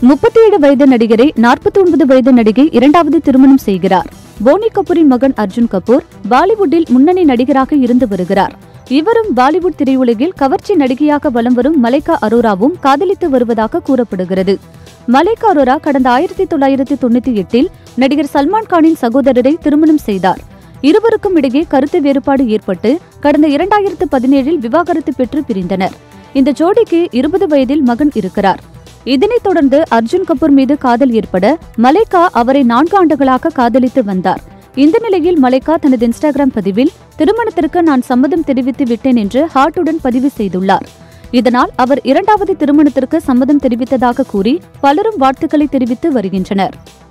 முப்பத்தி ஏழு வயது நடிகரை நாற்பத்தி ஒன்பது வயது நடிகை இரண்டாவது திருமணம் செய்கிறார் போனி கபூரின் மகன் அர்ஜுன் கபூர் பாலிவுட்டில் முன்னணி நடிகராக இருந்து வருகிறார் இவரும் பாலிவுட் திரையுலகில் கவர்ச்சி நடிகையாக வலம் வரும் மலைக்கா அரோராவும் காதலித்து வருவதாக கூறப்படுகிறது மலைக்கா அரோரா கடந்த ஆயிரத்தி தொள்ளாயிரத்தி தொண்ணூத்தி எட்டில் நடிகர் சல்மான் கானின் சகோதரரை திருமணம் செய்தார் இருவருக்கும் இடையே கருத்து வேறுபாடு ஏற்பட்டு கடந்த இரண்டாயிரத்து பதினேழில் விவாகரத்து பெற்று பிரிந்தனர் இந்த ஜோடிக்கு இருபது வயதில் மகன் இருக்கிறார் இதனைத் தொடர்ந்து அர்ஜுன் கபூர் மீது காதல் ஏற்பட மலைக்கா அவரை நான்கு ஆண்டுகளாக காதலித்து வந்தார் இந்த நிலையில் மலைக்கா தனது இன்ஸ்டாகிராம் பதிவில் திருமணத்திற்கு நான் சம்மதம் தெரிவித்து விட்டேன் என்று ஹார்ட்டுடன் பதிவு செய்துள்ளார் இதனால் அவர் இரண்டாவது திருமணத்திற்கு சம்மதம் தெரிவித்ததாக கூறி பலரும் வாழ்த்துக்களை தெரிவித்து வருகின்றனர்